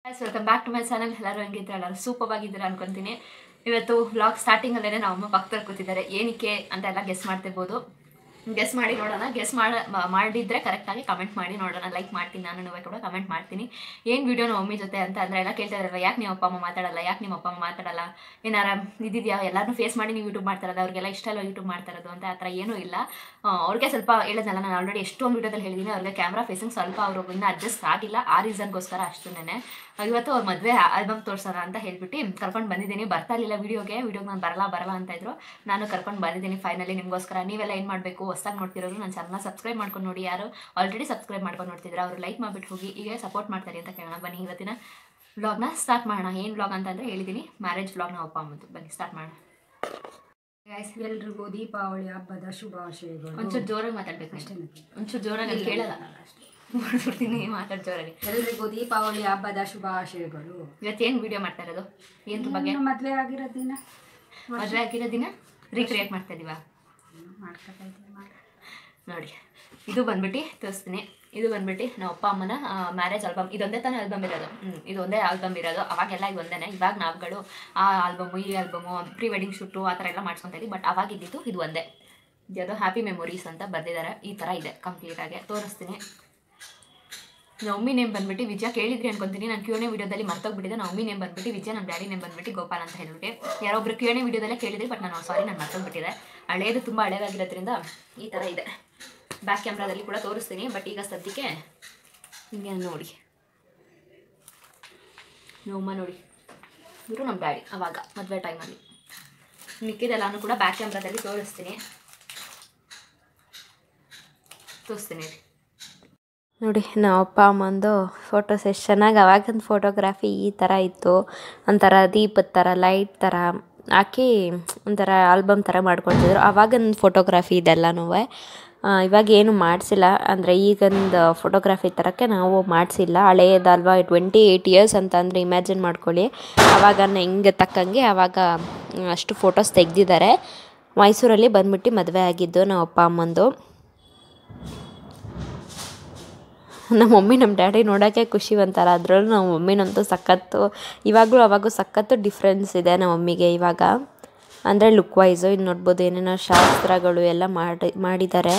Guys welcome back to my channel ಎಲ್ಲರೂ ಹೆಂಗಿದ್ರೆ ಎಲ್ಲರೂ ಸೂಪರ್ ಆಗಿದ್ದೀರಾ ಅನ್ಕೊಂತೀನಿ ಇವತ್ತು ವ್ಲಾಗ್ ಸ್ಟಾರ್ಟಿಂಗಲ್ಲೇ ನಾವು ಅಮ್ಮ ಪಕ್ಕದಲ್ಲಿ ಕೂತಿದ್ದಾರೆ ಏನಕ್ಕೆ ಅಂತ ಎಲ್ಲ ಗೆಸ್ ಮಾಡ್ತಿರ್ಬೋದು ಗೆಸ್ ಮಾಡಿ ನೋಡೋಣ ಗೆಸ್ ಮಾಡ ಮಾ- ಮಾಡಿದ್ರೆ ಕರೆಕ್ಟಾಗಿ ಕಮೆಂಟ್ ಮಾಡಿ ನೋಡೋಣ ಲೈಕ್ ಮಾಡ್ತೀನಿ ನಾನು ಕೂಡ ಕಮೆಂಟ್ ಮಾಡ್ತೀನಿ ಏನು ವೀಡಿಯೋ ನಮ್ಮ ಮಮ್ಮಿ ಜೊತೆ ಅಂತ ಅಂದರೆ ಎಲ್ಲ ಕೇಳ್ತಾ ಇದ್ರಲ್ಲ ಯಾಕೆ ನಿಮ್ಮ ಅಪ್ಪ ಅಮ್ಮ ಮಾತಾಡಲ್ಲ ಯಾಕೆ ನಿಮ್ಮ ಅಪ್ಪ ಅಮ್ಮ ಮಾತಾಡಲ್ಲ ಏನಾರ ಇದಿದೆಯಾ ಎಲ್ಲರೂ ಫೇಸ್ ಮಾಡಿ ನೀವು ಯೂಟ್ಯೂಬ್ ಮಾಡ್ತಾರದು ಅವ್ರಿಗೆಲ್ಲ ಇಷ್ಟ ಅಲ್ವಾ ಯೂಟ್ಯೂಬ್ ಮಾಡ್ತಾರದು ಅಂತ ಆ ಥರ ಏನೂ ಇಲ್ಲ ಆ, ಅವ್ರಿಗೆ ಸ್ವಲ್ಪ ಹೇಳಿದ್ನಲ್ಲ ನಾನು ಆಲ್ರೆಡಿ ಎಷ್ಟೊಂದು ವೀಡಿಯೋದಲ್ಲಿ ಹೇಳಿದ್ದೀನಿ ಅವ್ರಿಗೆ ಕ್ಯಾಮ್ರಾ ಫೇಸಿಂಗ್ ಸ್ವಲ್ಪ ಅವರು ಇನ್ನೂ ಅಡ್ಜಸ್ಟ್ ಆಗಿಲ್ಲ ಆ ರೀಸನ್ಗೋಸ್ಕರ ಅಷ್ಟೇ ಇವತ್ತು ಅವ್ರ ಮದುವೆ ಆಲ್ಬಮ್ ತೋರ್ಸೋಣ ಅಂತ ಹೇಳ್ಬಿಟ್ಟು ಕರ್ಕೊಂಡು ಬಂದಿದ್ದೀನಿ ಬರ್ತಾ ಇರಲಿಲ್ಲ ವೀಡಿಯೋಗೆ ವೀಡಿಯೋಗೆ ನಾನು ಬರಲ್ಲ ಬರಲ್ಲ ಅಂತ ಇದ್ರು ನಾನು ಕರ್ಕೊಂಡು ಬಂದಿದ್ದೀನಿ ಫೈನಲಿ ನಿಮಗೋಸ್ಕರ ನೀವೆಲ್ಲ ಏನು ಮಾಡಬೇಕು ಹೊಸ್ದಾಗಿ ನೋಡ್ತಿರೋರು ನನ್ನ ಚಾನಲ್ನ ಸಬ್ಸ್ಕ್ರೈಬ್ ಮಾಡ್ಕೊಂಡು ನೋಡಿ ಯಾರು ಆಲ್ರೆಡಿ ಸಬ್ಸ್ಕ್ರೈಬ್ ಮಾಡ್ಕೊಂಡು ನೋಡ್ತಿದ್ರೆ ಅವರು ಲೈಕ್ ಮಾಡಿಬಿಟ್ಟು ಹೋಗಿ ಈಗ ಸಪೋರ್ಟ್ ಮಾಡ್ತಾರೆ ಅಂತ ಕೇಳೋಣ ಬನ್ನಿ ಇವತ್ತಿನ ವ್ಲಾಗ್ನ ಸ್ಟಾರ್ಟ್ ಮಾಡೋಣ ಏನು ವ್ಲಾಗ್ ಅಂತಂದರೆ ಹೇಳಿದ್ದೀನಿ ಮ್ಯಾರೇಜ್ ವ್ಲಾಗ್ನ ಒಪ್ಪ ಅಮ್ಮದು ಬನ್ನಿ ಸ್ಟಾರ್ಟ್ ಮಾಡೋಣ Guys, ಎಲ್ರಿಗೂ ದೀಪಾವಳಿ ಹಬ್ಬದ ಶುಭಾಶಯಗಳು ಒಂಚೂರು ಜೋರಾಗಿ ಮಾತಾಡ್ಬೇಕು ಅಷ್ಟೇ ಒಂಚೂರು ಜೋರಾಗಿ ಅಲ್ಲಿ ಕೇಳಲ್ಲ ಮಾಡ್ಬಿಡ್ತೀನಿ ಮಾತಾಡ್ ಜೋರಾಗಿ ಎಲ್ರಿಗೂ ದೀಪಾವಳಿ ಹಬ್ಬದ ಶುಭಾಶಯಗಳು ಇವತ್ತೇನು ವಿಡಿಯೋ ಮಾಡ್ತಾ ಇರೋದು ಏನು ಬಗ್ಗೆ ಇನ್ನು ಮದ್ವೆ ಆಗಿರೋ ದಿನ ಮದುವೆ ಆಗಿರೋ ದಿನ ರೀಕ್ರಿಯೇಟ್ ಮಾಡ್ತಾ ಇದೀವ ಮಾಡ್ಕೊತಾ ಇದ್ದೀವಿ, ಮಾಡ್ಕೊತಾ ನೋಡಿ ಇದು ಬಂದ್ಬಿಟ್ಟು ತೋರಿಸ್ತೀನಿ ಇದು ಬಂದ್ಬಿಟ್ಟು ನಮ್ಮ ಅಪ್ಪ ಅಮ್ಮನ ಮ್ಯಾರೇಜ್ ಆಲ್ಬಮ್ ಇದೊಂದೇ ತಾನೇ ಆಲ್ಬಮ್ ಇರೋದು ಹ್ಞೂ ಇದೊಂದೇ ಆಲ್ಬಮ್ ಇರೋದು ಅವಾಗೆಲ್ಲ ಇದೊಂದೇ ಇವಾಗ ನಾವುಗಳು ಆ ಆಲ್ಬಮು ಈ ಆಲ್ಬಮು ಪ್ರೀ ವೆಡ್ಡಿಂಗ್ ಶೂಟು ಆ ಥರ ಎಲ್ಲ ಮಾಡ್ಸ್ಕೊತಾ ಇದ್ವಿ ಬಟ್ ಅವಾಗ ಇದ್ದಿದ್ದು ಇದು ಒಂದೇ ಯಾವುದೋ ಹ್ಯಾಪಿ ಮೆಮೊರೀಸ್ ಅಂತ ಬರೆದಿದ್ದಾರೆ ಈ ಥರ ಇದೆ ಕಂಪ್ಲೀಟಾಗಿ ತೋರಿಸ್ತೀನಿ ನಮ್ಮಿ ನೇಮ್ ಬಂದ್ಬಿಟ್ಟು ವಿಜಯ ಕೇಳಿದ್ರಿ ಅನ್ಕೊಂತೀನಿ ನಾನು ಕ್ಯೂನೇ ವಿಡಿಯೋದಲ್ಲಿ ಮರ್ತೋಗ್ಬಿಟ್ಟಿದೆ ನಮ್ಮ ನೇಮ್ ಬಂದ್ಬಿಟ್ಟು ವಿಜಯ ನಮ್ಮ ಡ್ಯಾಡಿ ನೇಮ್ ಬಂದ್ಬಿಟ್ಟು ಗೋಪಾಲ್ ಅಂತ ಹೇಳ್ಬಿಟ್ಟು ಯಾರೊಬ್ರು ಕ್ಯೂನೇ ವಿಡಿಯೋದಲ್ಲೇ ಕೇಳಿದ್ರಿ ಬಟ್ ನಾನು ಸಾರಿ ನಾನು ಮರ್ತೋಗ್ಬಿಟ್ಟಿದೆ ಹಳೇದು ತುಂಬ ಹಳೇದಾಗಿರೋದ್ರಿಂದ ಈ ಥರ ಇದೆ ಬ್ಯಾಕ್ ಕ್ಯಾಮ್ರಾದಲ್ಲಿ ಕೂಡ ತೋರಿಸ್ತೀನಿ ಬಟ್ ಈಗ ಸದ್ಯಕ್ಕೆ ಹಿಂಗೆ ನೋಡಿ ನಮ್ಮಮ್ಮ ನೋಡಿ ಇವರು ನಮ್ಮ ಡ್ಯಾಡಿ ಅವಾಗ ಮದುವೆ ಟೈಮಲ್ಲಿ ಮಿಕ್ಕಿದೆಲ್ಲಾನು ಕೂಡ ಬ್ಯಾಕ್ ಕ್ಯಾಮ್ರಾದಲ್ಲಿ ತೋರಿಸ್ತೀನಿ ತೋರಿಸ್ತೀನಿ ರೀ ನೋಡಿ ನಮ್ಮ ಅಪ್ಪ ಅಮ್ಮಂದು ಫೋಟೋಸ್ ಎಷ್ಟು ಚೆನ್ನಾಗಿ ಅವಾಗಿನ ಫೋಟೋಗ್ರಾಫಿ ಈ ಥರ ಇತ್ತು ಒಂಥರ ದೀಪದ ಥರ ಲೈಟ್ ಥರ ಹಾಕಿ ಒಂಥರ ಆಲ್ಬಮ್ ಥರ ಮಾಡ್ಕೊಳ್ತಿದ್ರು ಅವಾಗಿನ ಫೋಟೋಗ್ರಾಫಿ ಇದೆಲ್ಲನೂ ಇವಾಗ ಏನು ಮಾಡಿಸಿಲ್ಲ ಅಂದರೆ ಈಗಿಂದು ಫೋಟೋಗ್ರಾಫಿ ಥರಕ್ಕೆ ನಾವು ಮಾಡಿಸಿಲ್ಲ ಹಳೆಯದಲ್ವಾ ಟ್ವೆಂಟಿ ಏಯ್ಟ್ ಇಯರ್ಸ್ ಅಂತ ಅಂದರೆ ಇಮ್ಯಾಜಿನ್ ಮಾಡ್ಕೊಳ್ಳಿ ಆವಾಗ ಹೆಂಗೆ ತಕ್ಕಂಗೆ ಆವಾಗ ಮ್, ಅಷ್ಟು ಫೋಟೋಸ್ ತೆಗೆದಿದ್ದಾರೆ ಮೈಸೂರಲ್ಲಿ ಬಂದ್ಬಿಟ್ಟು ಮದುವೆ ಆಗಿದ್ದು ನಮ್ಮ ಅಪ್ಪ ಅಮ್ಮಂದು ನಮ್ಮ ಮಮ್ಮಿ ನಮ್ಮ ಡ್ಯಾಡಿ ನೋಡೋಕ್ಕೆ ಖುಷಿ ಒಂಥರ ಅದರಲ್ಲೂ ನಮ್ಮ ಮಮ್ಮಿನಂತೂ ಸಖತ್ತು ಇವಾಗಲೂ ಅವಾಗೂ ಸಖತ್ತು ಡಿಫ್ರೆನ್ಸ್ ಇದೆ ನಮ್ಮ ಮಮ್ಮಿಗೆ ಇವಾಗ ಅಂದರೆ ಲುಕ್ ವೈಸು ಇನ್ನು ನೋಡ್ಬೋದು ಏನೇನೋ ಶಾಸ್ತ್ರಗಳು ಎಲ್ಲ ಮಾಡಿ ಮಾಡಿದ್ದಾರೆ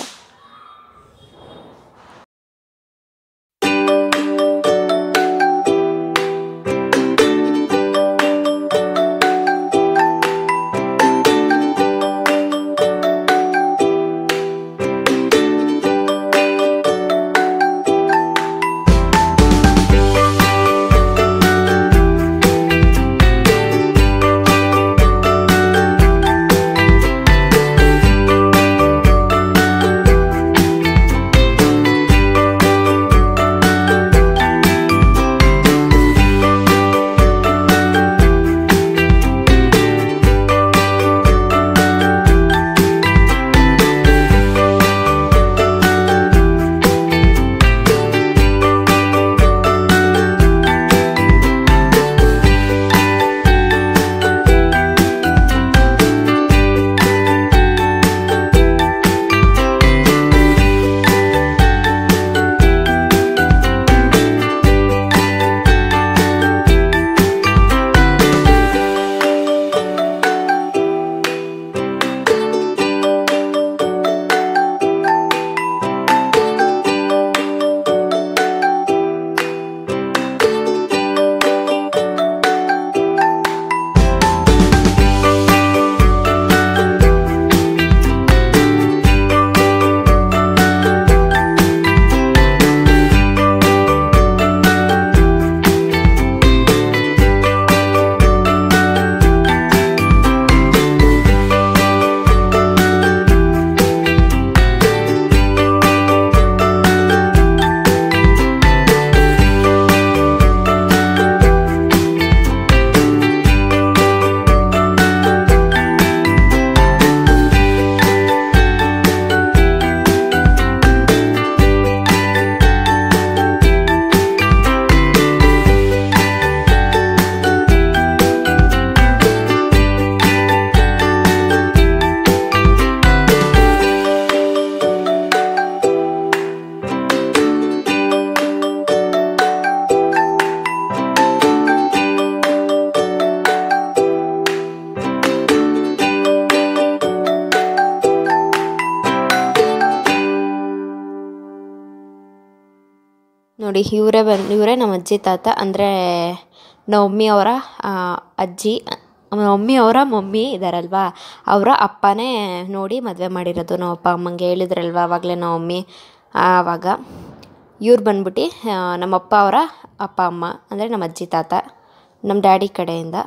ನೋಡಿ ಇವರೇ ಬಂದು ಇವರೇ ನಮ್ಮ ಅಜ್ಜಿ ತಾತ ಅಂದರೆ ನಮ್ಮಮ್ಮಿ ಅವರ ಆ, ಅಜ್ಜಿ ಮಮ್ಮಿ ಅವರ ಮಮ್ಮಿ ಇದ್ದಾರಲ್ವಾ ಅವರ ಅಪ್ಪನೇ ನೋಡಿ ಮದುವೆ ಮಾಡಿರೋದು ನಮ್ಮ ಅಪ್ಪ ಅಮ್ಮಂಗೆ ಹೇಳಿದ್ರಲ್ವ ಆವಾಗಲೇ ನಮ್ಮ ಮಮ್ಮಿ ಆವಾಗ ಇವ್ರು ಬಂದ್ಬಿಟ್ಟು ಆ, ನಮ್ಮಪ್ಪ ಅವರ ಅಪ್ಪ ಅಮ್ಮ ಅಂದರೆ ನಮ್ಮ ಅಜ್ಜಿ ತಾತ ನಮ್ಮ ಡ್ಯಾಡಿ ಕಡೆಯಿಂದ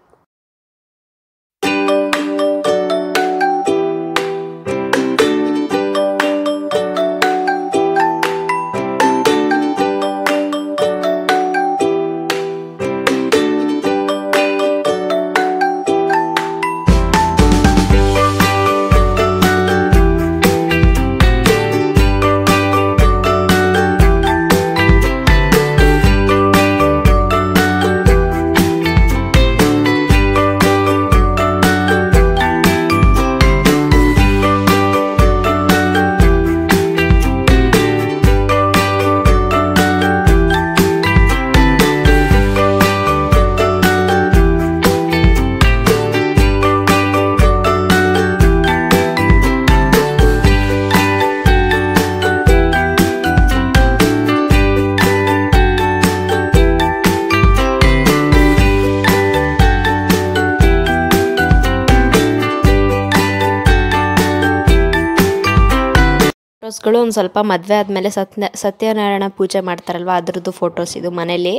ಫೋಟೋಸ್ಗಳು ಒಂದು ಸ್ವಲ್ಪ ಮದುವೆ ಆದಮೇಲೆ ಸತ್ಯ ಸತ್ಯನಾರಾಯಣ ಪೂಜೆ ಮಾಡ್ತಾರಲ್ವ ಅದ್ರದ್ದು ಫೋಟೋಸ್ ಇದು ಮನೇಲಿ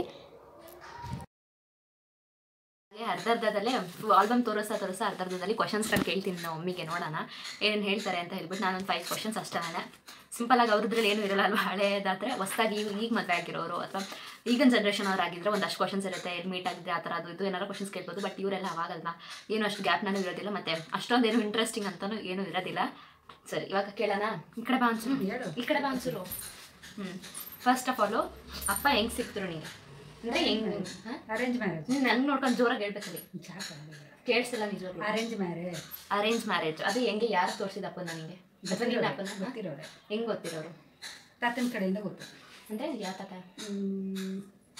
ಹಾಗೆ ಅರ್ಧ ಅರ್ಧದಲ್ಲೇ ಆಲ್ಬಮ್ ತೋರಿಸ್ತಾ ತೋರಿಸ್ತಾ ಅರ್ಧ ಅರ್ಧದಲ್ಲಿ ಕ್ವಶನ್ಸ್ಗಳು ಕೇಳ್ತೀನಿ ನಾವು ಮಮ್ಮಿಗೆ ನೋಡೋಣ ಏನೇನು ಹೇಳ್ತಾರೆ ಅಂತ ಹೇಳ್ಬಿಟ್ಟು ನಾನೊಂದು ಫೈವ್ ಕ್ವಶನ್ಸ್ ಅಷ್ಟೇ ಸಿಂಪಲ್ ಆಗಿ ಅವ್ರದ್ರಲ್ಲಿ ಏನು ಇರಲ್ಲ ಅಲ್ವಾ ಹಳೇದಾದ್ರೆ ಹೊಸ್ದಾಗಿ ಈಗ ಈಗ ಮದುವೆ ಆಗಿರೋರು ಅಥವಾ ಈಗಿನ ಜನ್ರೇಷನ್ ಅವ್ರು ಆಗಿದ್ರೆ ಒಂದಷ್ಟು ಕ್ವಶನ್ಸ್ ಇರುತ್ತೆ ಎಲ್ಲಿ ಮೀಟ್ ಆಗಿದ್ರೆ ಆ ಥರ ಅದು ಇದು ಏನಾರು ಕ್ವಶನ್ಸ್ ಕೇಳ್ಬೋದು ಬಟ್ ಇವರೆಲ್ಲ ಅವಾಗಲ್ವಾ ಏನು ಅಷ್ಟು ಗ್ಯಾಪ್ನೂ ಇರೋದಿಲ್ಲ ಮತ್ತು ಅಷ್ಟೊಂದೇನು ಇಂಟ್ರೆಸ್ಟಿಂಗ್ ಅಂತಲೂ ಏನೂ ಇರೋದಿಲ್ಲ ಸರಿ ಇವಾಗ ಕೇಳೋಣ ಈ ಕಡೆ ಬಾ ಅನ್ಸುರು ಹೇಳು. ಈ ಕಡೆ ಬಾ ಅನ್ಸುರು ಹ್ಞೂ ಫಸ್ಟ್ ಆಫ್ ಆಲು ಅಪ್ಪ ಹೆಂಗೆ ಸಿಕ್ತರು ನಿಂಗೆ ಅಂದರೆ ಹೆಂಗೆ ಹಾಂ ಅರೇಂಜ್ ಮ್ಯಾರೇಜ್ ನೀನು ನಂಗೆ ನೋಡ್ಕೊಂಡು ಜೋರಾಗಿ ಹೇಳ್ಬೇಕಲ್ಲಿ ಕೇಳಿಸಿಲ್ಲ ನಿಜವಾಗ್ಲೂ ಅರೇಂಜ್ ಮ್ಯಾರೇಜ್ ಅರೇಂಜ್ ಮ್ಯಾರೇಜ್ ಅದು ಹೆಂಗೆ ಯಾರು ತೋರಿಸಿದಪ್ಪ ನನಗೆ ಅಥವಾ ನಿನ್ನ ಅಪ್ಪನ ಗೊತ್ತಿರೋರೆ ಹೆಂಗೆ ಗೊತ್ತಿರೋರು ತಾತನ ಕಡೆಯಿಂದ ಗೊತ್ತು ಅಂದರೆ ಯಾವ ತಾತ ಹ್ಮ್.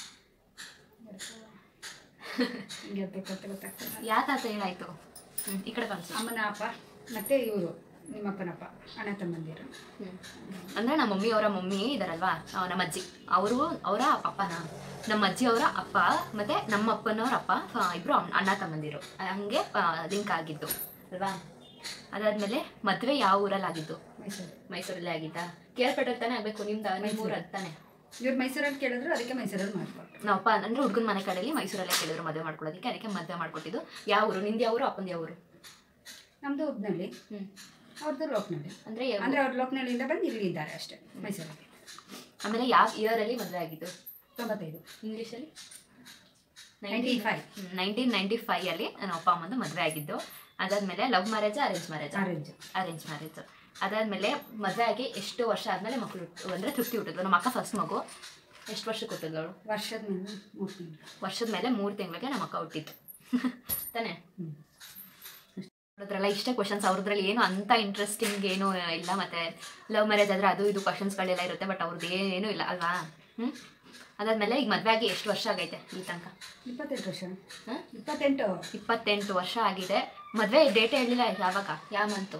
ಹಿಂಗೆ ಹೇಳ್ಬೇಕಂತ ಗೊತ್ತಾಗ್ತದೆ ಯಾವ ತಾತ ಹೇಳಾಯ್ತು ಹ್ಞೂ ಈ ಕಡೆ ಬಂತು ಅಮ್ಮನ ಅಪ್ಪ ಮತ್ತೆ ಇವರು ನಿಮ್ಮಪ್ಪನಪ್ಪ ಅಣ್ಣ ತಮ್ಮಂದಿರು ಹ್ಞೂ ಅಂದರೆ ನಮ್ಮ ಮಮ್ಮಿ ಅವರ ಮಮ್ಮಿ ಇದಾರಲ್ವಾ ಆ, ನಮ್ಮ ಅಜ್ಜಿ ಅವರು ಅವರ ಅಪ್ಪನ ನಮ್ಮ ಅಜ್ಜಿ ಅವರ ಅಪ್ಪ ಮತ್ತು ನಮ್ಮ ಅಪ್ಪನವ್ರ ಅಪ್ಪ ಆ, ಇಬ್ರು ಅಣ್ಣ ಅಣ್ಣ ತಮ್ಮಂದಿರು ಹಂಗೆ ಲಿಂಕ್ ಆಗಿದ್ದು ಅಲ್ವಾ ಅದಾದಮೇಲೆ ಮದುವೆ ಯಾವ ಊರಲ್ಲಿ ಆಗಿದ್ದು ಮೈಸೂರು ಮೈಸೂರಲ್ಲೇ ಆಗಿದ್ದಾ ಕೇಳ್ಪಟ್ಟಲ್ಲಿ ತಾನೇ ಆಗಬೇಕು ನಿಮ್ದು ನಿಮ್ಮ ಊರಲ್ಲಿ ತಾನೆ ಇವ್ರು ಮೈಸೂರಲ್ಲಿ ಕೇಳಿದ್ರು ಅದಕ್ಕೆ ಮೈಸೂರಲ್ಲಿ ಮಾಡ್ಕೊಟ್ರು ನಮ್ಮ ಅಪ್ಪ ಅಂದರೆ ಹುಡುಗನ ಮನೆ ಕಡೆಯಲ್ಲಿ ಮೈಸೂರಲ್ಲೇ ಕೇಳಿದ್ರು ಮದುವೆ ಮಾಡ್ಕೊಳ್ಳೋದಕ್ಕೆ ಅದಕ್ಕೆ ಮದುವೆ ಮಾಡ್ಕೊಟ್ಟಿದ್ದು ಯಾವ ಊರು ನಿಂದು ಯಾವ ಊರು ಅಪ್ಪಂದು ಯಾವ ಊರು ನಮ್ಮದು ಉಬ್ನಳ್ಳಿ ಹ್ಞೂ ಅವ್ರದ್ದು ಲೋಕನಳ್ಳಿ ಅಂದರೆ ಅಂದರೆ ಅವ್ರು ಲೋಕನಹಳ್ಳಿಯಿಂದ ಬಂದು ಇಲ್ಲಿ ಇದ್ದಾರೆ ಅಷ್ಟೇ ಮೈಸೂರಲ್ಲಿ ಆಮೇಲೆ ಯಾವ ಇಯರಲ್ಲಿ ಮದುವೆ ಆಗಿದ್ದು ತೊಂಬತ್ತೈದು ಇಂಗ್ಲೀಷಲ್ಲಿ ನೈಂಟಿ ಫೈವ್ ನೈನ್ಟೀನ್ ನೈಂಟಿ ಫೈಯಲ್ಲಿ ನನ್ನ ಅಪ್ಪ ಅಮ್ಮಂದು ಮದುವೆ ಆಗಿದ್ದು ಅದಾದಮೇಲೆ love marriage arrange marriage orange arrange marriage ಅದಾದಮೇಲೆ ಮದುವೆ ಆಗಿ ಎಷ್ಟು ವರ್ಷ ಆದಮೇಲೆ ಮಕ್ಕಳು ಅಂದರೆ ತೃಪ್ತಿ ಹುಟ್ಟಿದ್ಲು ನಮ್ಮ ಅಕ್ಕ ಫಸ್ಟ್ ಮಗು ಎಷ್ಟು ವರ್ಷಕ್ಕೆ ಹುಟ್ಟಿದ್ಲು ಅವಳು ವರ್ಷದ ಮೇಲೆ ಮೂರು ತಿಂಗಳು ವರ್ಷದ ಮೇಲೆ ಮೂರು ತಿಂಗಳಿಗೆ ನಮ್ಮ ಅಕ್ಕ ಹುಟ್ಟಿತ್ತು ತಾನೇ ಹ್ಞೂ ನೋಡಿದ್ರಲ್ಲ ಇಷ್ಟೇ ಕ್ವಶನ್ಸ್ ಅವ್ರದ್ರಲ್ಲಿ ಏನು ಅಂತ ಇಂಟ್ರೆಸ್ಟಿಂಗ್ ಏನೂ ಇಲ್ಲ ಮತ್ತು ಲವ್ ಮ್ಯಾರೇಜ್ ಆದರೆ ಅದು ಇದು ಕ್ವಶನ್ಸ್ಗಳೆಲ್ಲ ಇರುತ್ತೆ ಬಟ್ ಅವ್ರದ್ದು ಏನೂ ಇಲ್ಲ ಅಲ್ವಾ ಹ್ಞೂ ಅದಾದಮೇಲೆ ಈಗ ಮದುವೆ ಆಗಿ ಎಷ್ಟು ವರ್ಷ ಆಗೈತೆ ಈ ತನಕ ಇಪ್ಪತ್ತೆಂಟು ವರ್ಷ ಹಾಂ ಇಪ್ಪತ್ತೆಂಟು ಇಪ್ಪತ್ತೆಂಟು ವರ್ಷ ಆಗಿದೆ ಮದುವೆ ಡೇಟ್ ಹೇಳಿಲ್ಲ ಯಾವಾಗ ಯಾವ ಮಂತು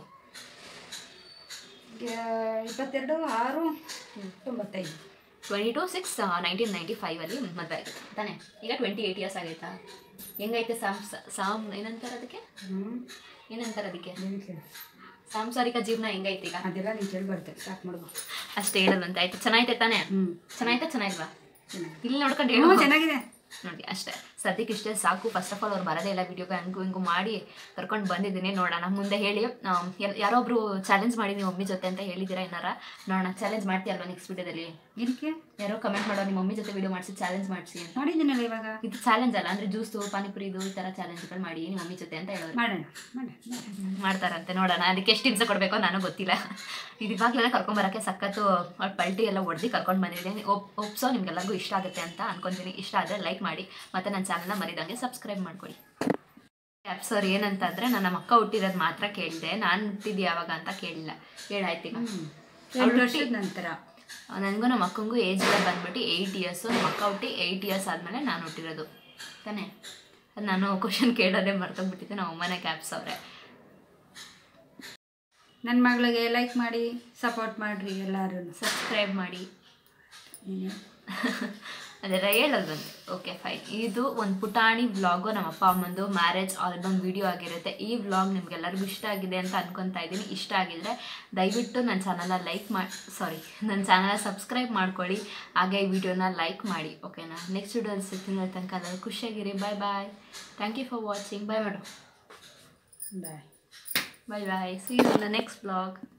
ಗ- ಇಪ್ಪತ್ತೆರಡು ಆರು ತೊಂಬತ್ತೈದು twenty two six nineteen ninety ಫೈವಲ್ಲಿ ಮದುವೆ ಆಗಿದೆ ತಾನೇ ಈಗ ಟ್ವೆಂಟಿ ಏಯ್ಟ್ ಇಯರ್ಸ್ ಆಗೈತಾ ಹೆಂಗೈತೆ ಸಾಮ್ ಸಾಮ್ ಏನಂತಾರೆ ಅದಕ್ಕೆ ಹ್ಞೂ ಏನಂತಾರೆ ಅದಕ್ಕೆ ಏನು ಕೇಳಿ ಸಾಂಸಾರಿಕ ಜೀವನ ಹೆಂಗೈತೆ ಈಗ ಅದೆಲ್ಲ ನೀನು ಕೇಳ್ಬಾರ್ದು ಸ್ಟಾರ್ಟ್ ಮಾಡ್ಬೋ ಅಷ್ಟೇ ಹೇಳೋದಂತ ಆಯ್ತು ಚೆನ್ನಾಗೈತೆ ತಾನೇ ಹ್ಞೂ ಚೆನ್ನಾಗೈತೆ ಚೆನ್ನಾಗಿಲ್ವಾ ಚೆನ್ನಾಗಿದೆ ಇಲ್ಲಿ ನೋಡ್ಕೊಂಡು ಹ್ಞೂ ಹೇಳು ಚೆನ್ನಾಗಿದೆ ನೋಡಿ ಅಷ್ಟೇ ಸದ್ಯಕ್ಕೆ ಇಷ್ಟೇ ಸಾಕು ಫಸ್ಟ್ ಆಫ್ ಆಲ್ ಅವ್ರು ಬರೋದೇ ಇಲ್ಲ ವಿಡಿಯೋಗೆ ಹಂಗು ಹಿಂಗು ಮಾಡಿ ಕರ್ಕೊಂಡು ಬಂದಿದ್ದೀನಿ ನೋಡೋಣ ಮುಂದೆ ಹೇಳಿ ಆಮ್, ಯಾರ್- ಯಾರೊಬ್ರು ಚಾಲೆಂಜ್ ಮಾಡಿ ನಿಮ್ಮ ಮಮ್ಮಿ ಜೊತೆ ಅಂತ ಹೇಳಿದ್ದೀರಾ ಏನಾರ ನೋಡೋಣ ಚಾಲೆಂಜ್ ಮಾಡ್ತೀಯಲ್ವಾ ನೆಕ್ಸ್ಟ್ ವಿಡಿಯೋದಲ್ಲಿ ಏನಕ್ಕೆ ಯಾರೋ ಕಮೆಂಟ್ ಮಾಡೋ ನಿಮ್ಮ ಮಮ್ಮಿ ಜೊತೆ ವಿಡಿಯೋ ಮಾಡಿಸಿ ಚಾಲೆಂಜ್ ಮಾಡಿಸಿ ಅಂತ ಮಾಡಿದ್ದೀನಲ್ಲ ಇವಾಗ ಇದು ಚಾಲೆಂಜ್ ಅಲ್ಲ ಅಂದ್ರೆ ಜ್ಯೂಸು ಪಾನಿಪುರಿದು ಈ ಥರ ಚಾಲೆಂಜ್ಗಳು ಮಾಡಿ ನಿಮ್ಮ ಮಮ್ಮಿ ಜೊತೆ ಅಂತ ಹೇಳೋರು ಮಾಡೋಣ ಮಾಡೋಣ ಮಾಡ್ತಾರಂತೆ ನೋಡೋಣ ಅದಕ್ಕೆ ಎಷ್ಟು ಹಿಂಸೆ ಕೊಡಬೇಕೋ ನನಗೂ ಗೊತ್ತಿಲ್ಲ ಇದು ಇವಾಗಲೆಲ್ಲ ಕರ್ಕೊಂಬರೋಕ್ಕೆ ಸಖತ್ತು ಅವ್ಳು ಪಲ್ಟಿ ಎಲ್ಲ ಹೊಡೆದು ಕರ್ಕೊಂಡು ಬಂದಿದ್ದೀನಿ ಒಪ್ ಒಪ್ಸೋ ನಿಮ್ಗೆಲ್ಲರಿಗೂ ಇಷ್ಟ ಆಗುತ್ತೆ ಅಂತ ಅನ್ಕೊಂತೀನಿ ಇಷ್ಟ ಆದರೆ ಲೈಕ್ ಮಾಡಿ ಮತ್ತು ನನ್ನ ಚಾನಲ್ನ ಮರಿದಂಗೆ ಸಬ್ಸ್ಕ್ರೈಬ್ ಮಾಡ್ಕೊಳ್ಳಿ ಆ್ಯಪ್ ಸರ್ ಏನಂತಂದರೆ ನಾನು ನಮ್ಮ ಅಕ್ಕ ಹುಟ್ಟಿರೋದು ಮಾತ್ರ ಕೇಳಿದೆ ನಾನು ಹುಟ್ಟಿದ್ದು ಯಾವಾಗ ಅಂತ ಕೇಳಿಲ್ಲ ಹೇಳಾಯ್ತು ಈಗ ಎಂಟು ವರ್ಷದ ನಂತರ ನನಗೂ ನಮ್ಮ ಅಕ್ಕಂಗೂ ಏಜ್ ಎಲ್ಲ ಬಂದ್ಬಿಟ್ಟು ಏಯ್ಟ್ ಇಯರ್ಸು ನಮ್ಮ ಅಕ್ಕ ಹುಟ್ಟಿ ಏಯ್ಟ್ ಇಯರ್ಸ್ ಆದಮೇಲೆ ನಾನು ಹುಟ್ಟಿರೋದು ತಾನೇ ಅದ್ ನಾನು ಕ್ವಶನ್ ಕೇಳೋದೇ ಮರ್ತೋಗ್ಬಿಟ್ಟಿದ್ದೆ ನಮ್ಮ ಅಮ್ಮನೇ ಕ್ಯಾಪ್ಸ್ ಅವರೇ ನನ್ನ ಮಗಳಿಗೆ ಲೈಕ್ ಮಾಡಿ ಸಪೋರ್ಟ್ ಮಾಡಿರಿ ಎಲ್ಲರೂ ಸಬ್ಸ್ಕ್ರೈಬ್ ಮಾಡಿ ನೀನು ಅದೆಲ್ಲ ಹೇಳೋದು ಬಂದೆ ಓಕೆ ಫೈನ್ ಇದು ಒಂದು ಪುಟಾಣಿ ವ್ಲಾಗು ನಮ್ಮ ಅಪ್ಪ ಅಮ್ಮಂದು ಮ್ಯಾರೇಜ್ ಆಲ್ಬಮ್ ವಿಡಿಯೋ ಆಗಿರುತ್ತೆ ಈ ವ್ಲಾಗ್ ನಿಮ್ಗೆಲ್ಲರಿಗೂ ಇಷ್ಟ ಆಗಿದೆ ಅಂತ ಅನ್ಕೊತಾ ಇದ್ದೀನಿ ಇಷ್ಟ ಆಗಿದ್ರೆ ದಯವಿಟ್ಟು ನನ್ನ ಚಾನಲ್ನ ಲೈಕ್ ಮಾಡಿ ಸಾರಿ ನನ್ನ ಚಾನಲ್ನ ಸಬ್ಸ್ಕ್ರೈಬ್ ಮಾಡ್ಕೊಳ್ಳಿ ಹಾಗೆ ಈ ವಿಡಿಯೋನ ಲೈಕ್ ಮಾಡಿ ಓಕೆನಾ ನೆಕ್ಸ್ಟ್ ವಿಡಿಯೋದಲ್ಲಿ ಸಿಗ್ತೀನಿ ತನಕ ಎಲ್ಲರೂ ಖುಷಿಯಾಗಿರಿ bye bye thank you for watching bye ಮಾಡು bye bye bye see you the next blog